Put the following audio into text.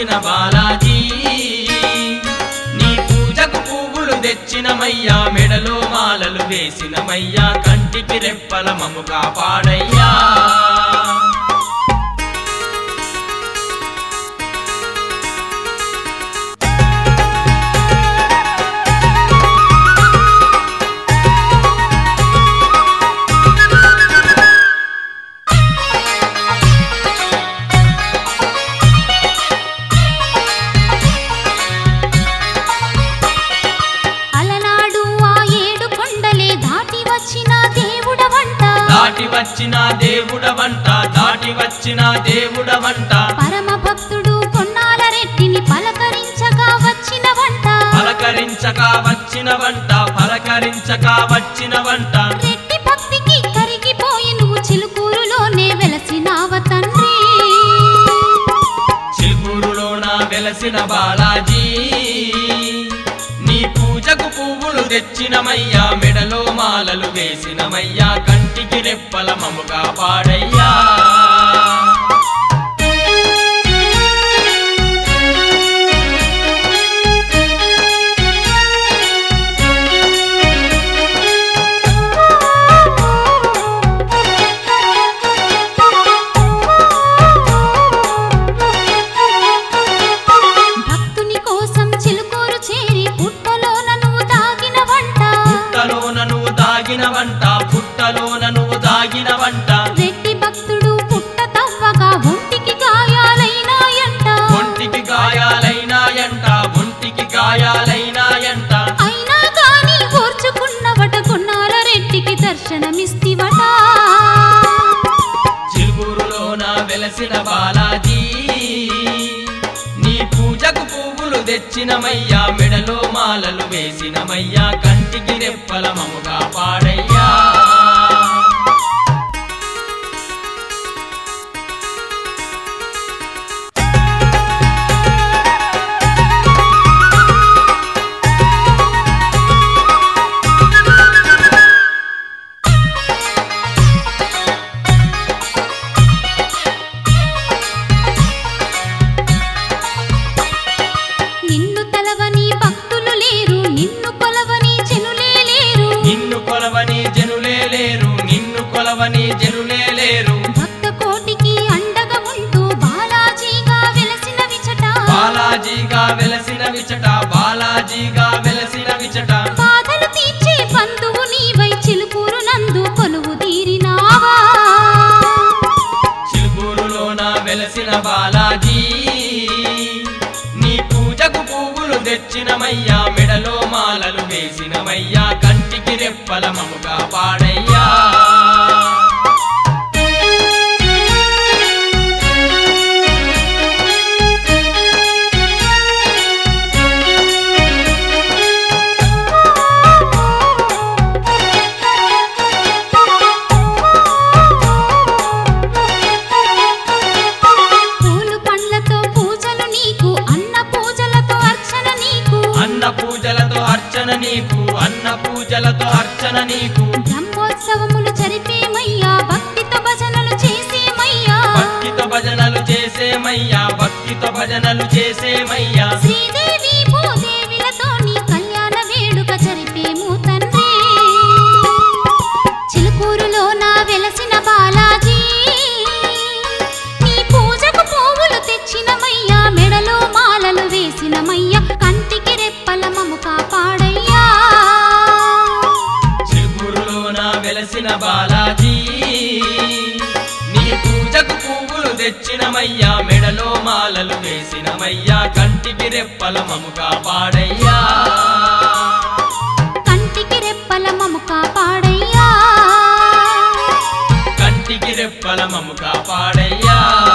వెలసిన బాలాజీ నీ పూజకు పువ్వులు తెచ్చినమయ్యా మెడలో మాలలు వేసినమయ్యా కంటికి రెప్పల మము కాపాడయ్యా అలనాడు ఆ ఏడు కొండలే దాటి వచ్చిన దేవుడవంట దాటి వచ్చిన దేవుడవంట దాటి వచ్చిన దేవుడవంట పరమ భక్తుడు కొన్నాల రెడ్డిని పలకరించగా వచ్చినవంట పలకరించక వచ్చిన వంట పలకరించక వచ్చిన వంట రెడ్డి భక్తికి కరిగిపోయి నువ్వు చిలుకూరులోనే వెలసినావ తండ్రి చిలుకూరులోన వెలసిన బాలాజీ నీ పూజకు పువ్వులు తెచ్చినమయ్యా మెడలో మాలలు వేసినమయ్యా కంటికి రెప్పల మము కాపాడయ్యా భక్తుని కోసం చిలుకూరు చేరి పుట్టలోన నువ్వు దాగిన వంట పుట్టలోన నువ్వు దాగిన వంట పుట్టలోన నువ్వు దాగిన వంట రెడ్డి భక్తుడు పుట్ట తవ్వగా ఒంటికి గాయాలైనాయంట ఒంటికి గాయాలైనాయంట ఒంటికి గాయాలైనాయంట అయినా కాని ఓర్చుకున్నవట కొన్నాల రెడ్డికి దర్శనమిస్తివట చిలుకూరులోన వెలసిన బాలాజీ నీ పూజకు పువ్వులు తెచ్చినమయ్యా మెడలో మాలలు వేసినమయ్యా కంటికి రెప్పల మము కాపాడయ్యా నిన్ను తలవని భక్తులు లేరు నిన్ను కొలవని జనులే లేరు నిన్ను కొలవని జనులే లేరు నిన్ను కొలవని జనులే లేరు భక్త కోటికి అండగా ఉంటూ బాలాజీగా వెలసిన విచట బాలాజీగా వెలసిన విచట బాలాజీగా వెలసిన విచట బాధలు తీర్చే బంధువు నీవై చిలుకూరు నందు కొలువు తీరినావా చిలుకూరులోన వెలసిన బాలాజీ నీ పూజకు పువ్వులు తెచ్చినమయ్యా మెడలో మాలలు వేసినమయ్యా కంటికి రెప్పల మము కాపాడయ్యా పూలు పండ్లతో పూజలు నీకు అన్న పూజలతో అర్చన నీకు అన్న పూజలతో అర్చన నీకు అన్న పూజలతో అర్చన నీకు బ్రహ్మోత్సవములు జరిపేమయ్యా భక్తితో భజనలు చేసేమయ్యా భక్తితో భజనలు చేసేమయ్యా భక్తితో భజనలు చేసేమయ్యా శ్రీదేవి భూదేవిలతో నీ కళ్యాణ వేడుక జరిపేము తండ్రి చిలుకూరులో నా వెలసిన బాలాజీ నీ పూజకు పువ్వులు తెచ్చినమయ్యా మెడలో మాలలు వేసినమయ్యా కంటికి రెప్పల మము కాపాడయ్యా చిగురులోన వెలసిన బాలాజీ నీ పూజకు పువ్వులు తెచ్చినమయ్యా మెడలో మాలలు వేసినమయ్యా కంటికి రెప్పల మము కాపాడయ్యా కంటికి రెప్పల మము కాపాడయ్యా కంటికి రెప్పల మము కాపాడయ్యా